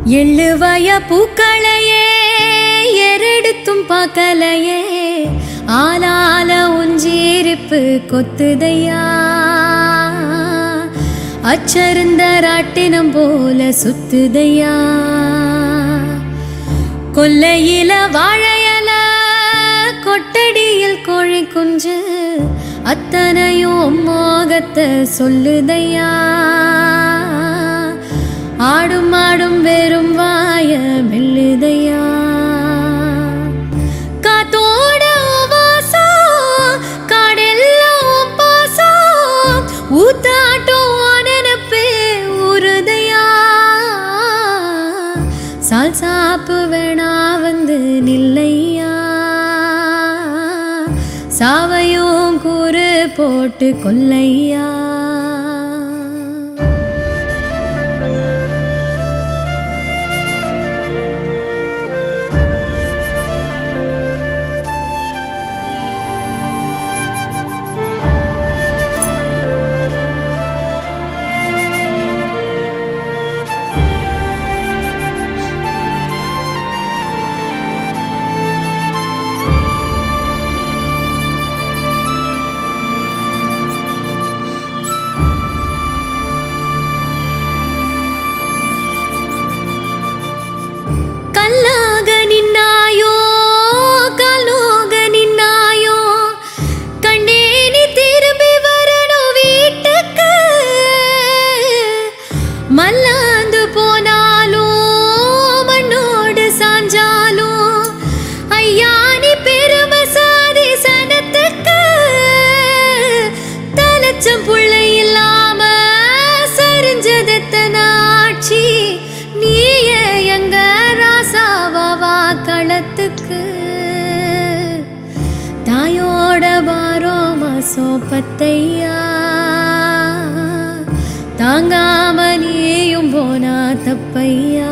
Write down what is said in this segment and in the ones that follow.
எள்ளுவய பூக்களையே எரெடுத்தும் பார்க்கலையே ஆளால உஞ்சீரிப்பு கொத்துதையா அச்சருந்த ராட்டினம் போல சுத்துதையா கொல்லையில வாழையல கொட்டடியில் கோழி குஞ்சு அத்தனையும் மோகத்தை சொல்லுதையா ஆடும் ஆடும் வெறும் வாய மெல்லுதையா காத்தோட வாசம் காடெல்லாம் பாசம் ஊத்தாட்டம் நினப்பே உருதையா சால் சாப்பு வேணா வந்து நில்லையா சாவையும் கூறு போட்டு கொல்லையா கல்லாக நின்னாயோ கலோக நின்னாயோ கண்டேனி திரும்பி வரணும் வீட்டுக்கு மல்லாந்து போனாலும் மண்ணோடு சாஞ்சாலும் ஐயா நீ பெருமை சாதி சனத்துக்கு தலைச்சம் புள்ளை இல்லாம சரிஞ்சதெத்தன ஆட்சி நீயே எங்க ராசாவா களத்துக்கு தாயோட பாரோ மாசம் பத்தையா தாங்காம நீயும் போனா தப்பையா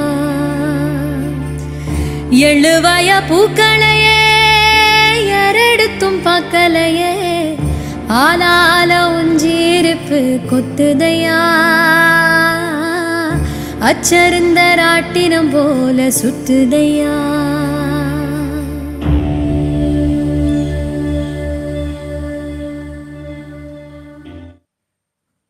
எழுவய பூக்களையே எரெடுத்தும் பார்க்கலையே ஆளால உஞ்சீரிப்பு கொத்துதையா அச்சருந்த ராட்டினம் போல சுத்துதையா